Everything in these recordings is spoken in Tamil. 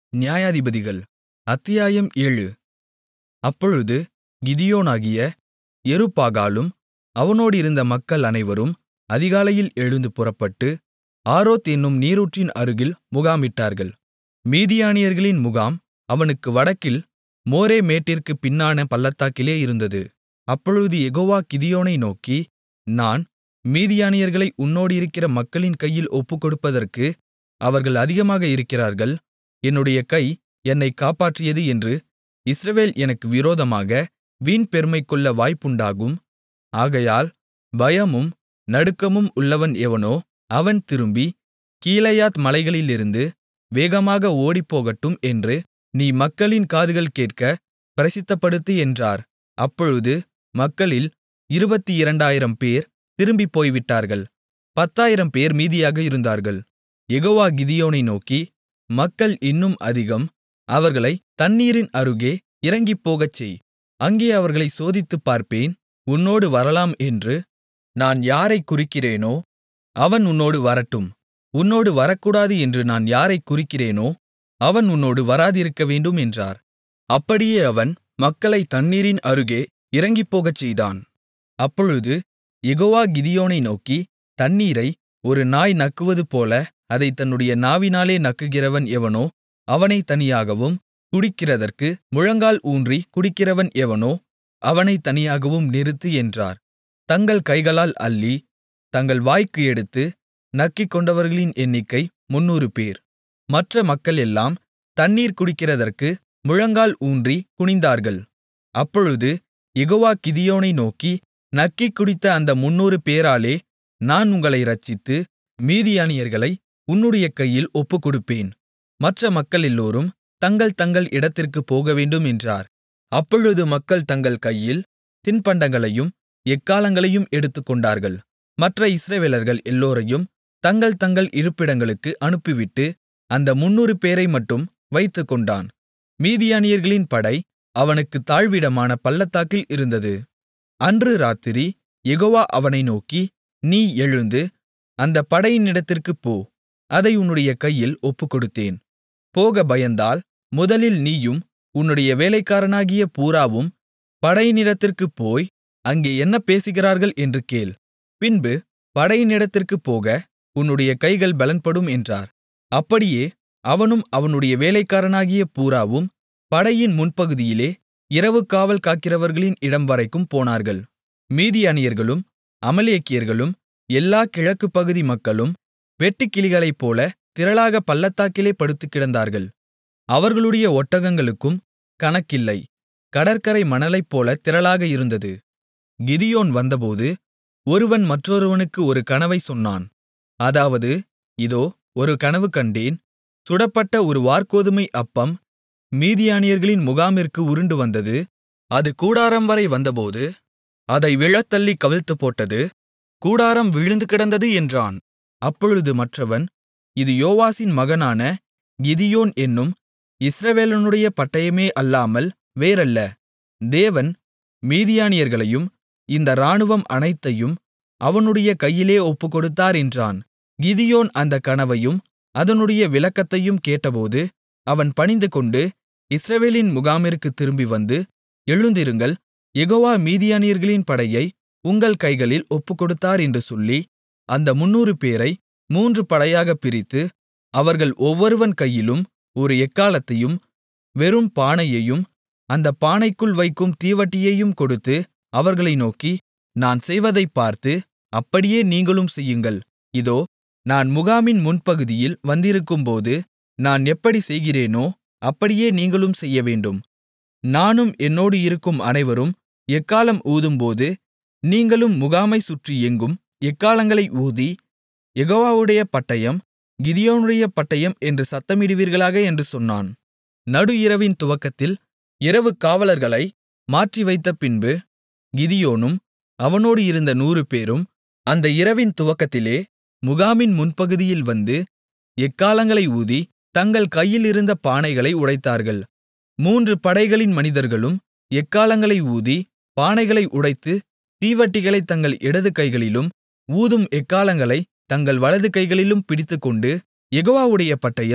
நியாயாதிபதிகள் அத்தியாயம் ஏழு அப்பொழுது கிதியோனாகிய யெருபாகாலும் அவனோடிருந்த மக்கள் அனைவரும் அதிகாலையில் எழுந்து புறப்பட்டு ஆரோத் என்னும் நீரூற்றின் அருகில் முகாமிட்டார்கள் மீதியானியர்களின் முகாம் அவனுக்கு வடக்கில் மோரே மேட்டிற்குப் பின்னான பள்ளத்தாக்கிலே இருந்தது அப்பொழுது யெகோவா கிதியோனை நோக்கி நான் மீதியானியர்களை உன்னோடிருக்கிற மக்களின் கையில் ஒப்புக்கொடுப்பதற்கு அவர்கள் அதிகமாக இருக்கிறார்கள் என்னுடைய கை என்னைக் காப்பாற்றியது என்று இஸ்ரவேல் எனக்கு விரோதமாக வீண்பெருமை கொள்ள வாய்ப்புண்டாகும் ஆகையால் பயமும் நடுக்கமும் உள்ளவன் எவனோ அவன் திரும்பி கீலேயாத் மலைகளிலிருந்து வேகமாக ஓடிப்போகட்டும் என்று நீ மக்களின் காதுகள் கேட்கப் பிரசித்தப்படுத்து என்றார் அப்பொழுது மக்களில் இருபத்திரண்டாயிரம் பேர் திரும்பிப் போய்விட்டார்கள் பத்தாயிரம் பேர் மீதியாக இருந்தார்கள் யெகோவா கிதியோனை நோக்கி மக்கள் இன்னும் அதிகம் அவர்களைத் தண்ணீரின் அருகே இறங்கிப்போகச்செய் அங்கே அவர்களைச் சோதித்துப் பார்ப்பேன் உன்னோடு வரலாம் என்று நான் யாரைக் குறிக்கிறேனோ அவன் உன்னோடு வரட்டும் உன்னோடு வரக்கூடாது என்று நான் யாரைக் குறிக்கிறேனோ அவன் உன்னோடு வராதிருக்கவேண்டும் என்றார் அப்படியே அவன் மக்களைத் தண்ணீரின் அருகே இறங்கிப்போகச்செய்தான் அப்பொழுது யெகோவா கிதியோனை நோக்கி தண்ணீரை ஒரு நாய் நக்குவதுபோல அதைத் தன்னுடைய நாவினாலே நக்குகிறவன் எவனோ அவனைத் தனியாகவும் குடிக்கிறதற்கு முழங்கால் ஊன்றி குடிக்கிறவன் எவனோ அவனைத் தனியாகவும் நிறுத்து என்றார் தங்கள் கைகளால் அள்ளி தங்கள் வாய்க்கு எடுத்து நக்கிக்கொண்டவர்களின் எண்ணிக்கை முந்நூறு பேர் மற்ற மக்கள் எல்லாம் தண்ணீர் குடிக்கிறதற்கு முழங்கால் ஊன்றி குனிந்தார்கள் அப்பொழுது யெகோவா கிதியோனை நோக்கி நக்கிக் குடித்த அந்த முந்நூறு பேராலே நான் உங்களை இரட்சித்து மீதியானியர்களை உன்னுடைய கையில் ஒப்புக்கொடுப்பேன் மற்ற மக்களெல்லோரும் தங்கள் தங்கள் இடத்திற்குப் போகவேண்டும் என்றார் அப்பொழுது மக்கள் தங்கள் கையில் தின்பண்டங்களையும் எக்காளங்களையும் எடுத்துக்கொண்டார்கள் மற்ற இஸ்ரவேலர்கள் எல்லோரையும் தங்கள் தங்கள் இருப்பிடங்களுக்கு அனுப்பிவிட்டு அந்த முந்நூறு பேரை மட்டும் வைத்துக்கொண்டான் மீதியானியர்களின் படை அவனுக்குத் தாழ்விடமான பள்ளத்தாக்கில் இருந்தது அன்று ராத்திரி யெகோவா அவனை நோக்கி நீ எழுந்து அந்தப் படையினிடத்திற்குப் போ அதை உன்னுடைய கையில் ஒப்புக்கொடுத்தேன் போக பயந்தால் முதலில் நீயும் உன்னுடைய வேலைக்காரனாகிய பூராவும் படையினிடத்திற்குப் போய் அங்கே என்ன பேசுகிறார்கள் என்று கேள் பின்பு படையினிடத்திற்குப் போக உன்னுடைய கைகள் பலன்படும் என்றார் அப்படியே அவனும் அவனுடைய வேலைக்காரனாகிய பூராவும் படையின் முன்பகுதியிலே இரவு காவல் காக்கிறவர்களின் இடம்வரைக்கும் போனார்கள் மீதியானியர்களும் அமலேக்கியர்களும் எல்லா கிழக்குப் பகுதி மக்களும் வெட்டுக்கிளிகளைப்போல திரளாக பள்ளத்தாக்கிலே படுத்துக்கிடந்தார்கள் அவர்களுடைய ஒட்டகங்களுக்கும் கணக்கில்லை கடற்கரை மணலைப்போல திரளாக இருந்தது கிதியோன் வந்தபோது ஒருவன் மற்றொருவனுக்கு ஒரு கனவை சொன்னான் அதாவது இதோ ஒரு கனவு கண்டேன் சுடப்பட்ட ஒரு வாற்கோதுமை அப்பம் மீதியானியர்களின் முகாமிற்கு உருண்டு வந்தது அது கூடாரம் வரை வந்தபோது அதை விழத்தள்ளி கவிழ்த்துப் போட்டது கூடாரம் விழுந்து கிடந்தது என்றான் அப்பொழுது மற்றவன் இது யோவாசின் மகனான கிதியோன் என்னும் இஸ்ரவேலனுடைய பட்டயமே அல்லாமல் வேறல்ல தேவன் மீதியானியர்களையும் இந்த இராணுவம் அனைத்தையும் அவனுடைய கையிலே ஒப்புக்கொடுத்தார் என்றான் கிதியோன் அந்தக் கனவையும் அதனுடைய விளக்கத்தையும் கேட்டபோது அவன் பணிந்துகொண்டு இஸ்ரவேலின் முகாமிற்குத் திரும்பி வந்து எழுந்திருங்கள் யெகோவா மீதியானியர்களின் படையை உங்கள் கைகளில் ஒப்புக்கொடுத்தார் என்று சொல்லி அந்த முந்நூறு பேரை மூன்று படையாகப் பிரித்து அவர்கள் ஒவ்வொருவன் கையிலும் ஒரு எக்காளத்தையும் வெறும் பானையையும் அந்தப் பானைக்குள் வைக்கும் தீவட்டியையும் கொடுத்து அவர்களை நோக்கி நான் செய்வதைப் பார்த்து அப்படியே நீங்களும் செய்யுங்கள் இதோ நான் முகாமின் முன்பகுதியில் வந்திருக்கும்போது நான் எப்படி செய்கிறேனோ அப்படியே நீங்களும் செய்யவேண்டும் நானும் என்னோடு இருக்கும் அனைவரும் எக்காளம் ஊதும்போது நீங்களும் முகாமைச் சுற்றி எங்கும் எக்காளங்களை ஊதி யெகோவாவுடைய பட்டயம் கிதியோனுடைய பட்டயம் என்று சத்தமிடுவீர்களாக என்று சொன்னான் நடு இரவின் துவக்கத்தில் இரவு காவலர்களை மாற்றிவைத்த பின்பு கிதியோனும் அவனோடு இருந்த நூறு பேரும் அந்த இரவின் துவக்கத்திலே முகாமின் முன்பகுதியில் வந்து எக்காளங்களை ஊதி தங்கள் கையிலிருந்த பானைகளை உடைத்தார்கள் மூன்று படைகளின் மனிதர்களும் எக்காளங்களை ஊதி பானைகளை உடைத்து தீவட்டிகளைத் தங்கள் இடது கைகளிலும் ஊதும் எக்காளங்களைத் தங்கள் வலது கைகளிலும் பிடித்துக்கொண்டு யெகோவாவுடைய பட்டயம்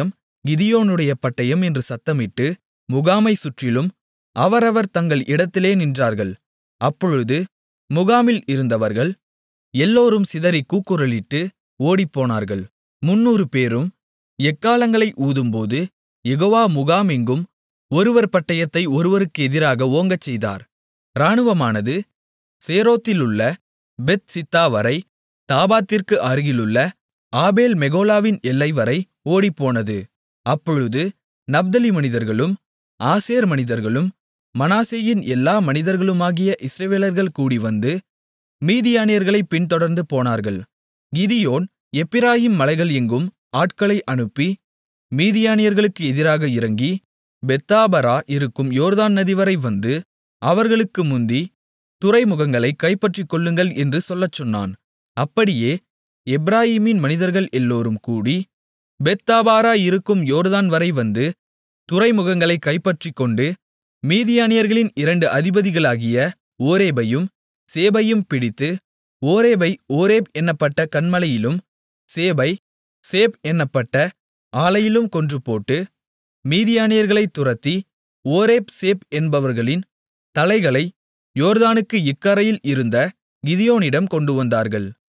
கிதியோனுடைய பட்டயம் என்று சத்தமிட்டு முகாமைச் சுற்றிலும் அவரவர் தங்கள் இடத்திலே நின்றார்கள் அப்பொழுது முகாமில் இருந்தவர்கள் எல்லோரும் சிதறிக் கூக்குரலிட்டு ஓடிப்போனார்கள் முந்நூறு பேரும் எக்காளங்களை ஊதும்போது யெகோவா முகாமெங்கும் ஒருவர் பட்டயத்தை ஒருவருக்கு எதிராக ஓங்கச்செய்தார் இராணுவமானது சேரோத்திலுள்ள பெத்சித்தா வரை தாபாத்திற்கு அருகிலுள்ள ஆபேல் மெகொலாவின் எல்லைவரை ஓடிப்போனது அப்பொழுது நப்தலி மனிதர்களும் ஆசேர் மனிதர்களும் மனாசேயின் எல்லா மனிதர்களுமாகிய இஸ்ரவேலர்கள் கூடிவந்து மீதியானியர்களைப் பின்தொடர்ந்து போனார்கள் கிதியோன் எப்பிராயீம் மலைகள் எங்கும் ஆட்களை அனுப்பி மீதியானியர்களுக்கு எதிராக இறங்கி பெத்தாபரா இருக்கும் யோர்தான் நதிவரை வந்து அவர்களுக்கு முந்தி துறைமுகங்களைக் கைப்பற்றிக்கொள்ளுங்கள் என்று சொல்லச் சொன்னான் அப்படியே எப்பிராயீமின் மனிதர்கள் எல்லோரும் கூடி பெத்தாபாரா இருக்கும் யோர்தான் வரை வந்து துறைமுகங்களைக் கைப்பற்றிக்கொண்டு மீதியானியர்களின் இரண்டு அதிபதிகளாகிய ஓரேபையும் சேபையும் பிடித்து ஓரேபை ஓரேப் என்னப்பட்ட கன்மலையிலும் சேபை சேப் என்னப்பட்ட ஆலையிலும் கொன்றுபோட்டு மீதியானியர்களைத் துரத்தி ஓரேப் சேப் என்பவர்களின் தலைகளை யோர்தானுக்கு இக்கரையில் இருந்த கிதியோனிடம் கொண்டுவந்தார்கள்